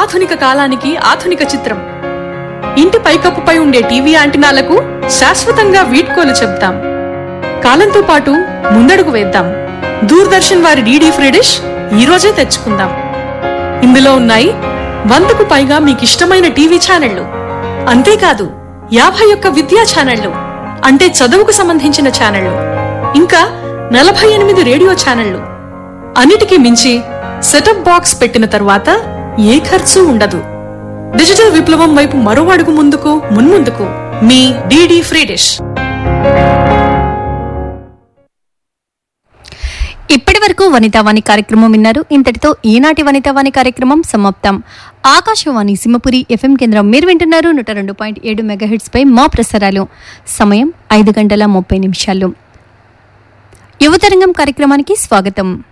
ఆధునిక కాలానికి ఆధునిక చిత్రం ఇంటి పైకప్పుపై ఉండే టీవీ యాంటినాలకు శాశ్వతంగా వీడ్కోలు చెప్తాం కాలంతో పాటు ముందడుగు వేద్దాం దూరదర్శన్ వారి డీడీ ఫ్రీ డిష్ ఈ రోజే తెచ్చుకుందాం ఇందులో ఉన్నాయి వందకు పైగా మీకిష్టమైన టీవీ ఛానళ్లు అంతేకాదు యాభై ఒక్క విద్యా ఛానళ్లు అంటే చదువుకు సంబంధించిన ఛానళ్లు ఇంకా నలభై ఎనిమిది రేడియో ఛానళ్లు అన్నిటికీ మించి సెటప్ బాక్స్ పెట్టిన తర్వాత ఏ ఖర్చు ఉండదు డిజిటల్ విప్లవం వైపు మరో అడుగు ముందుకు మున్ముందుకు మీ డీడీ ఫ్రీ డిష్ ఇప్పటి వరకు వనితావాణి కార్యక్రమం విన్నారు ఇంతటితో ఈనాటి వనితావాణి కార్యక్రమం సమాప్తం ఆకాశవాణి సింహపురి ఎఫ్ఎం కేంద్రం మీరు వింటున్నారు నూట రెండు పాయింట్ ఏడు మెగాహెట్స్ పై మా ప్రసారాలు సమయం ఐదు గంటల ముప్పై నిమిషాలు యువతరంగం కార్యక్రమానికి స్వాగతం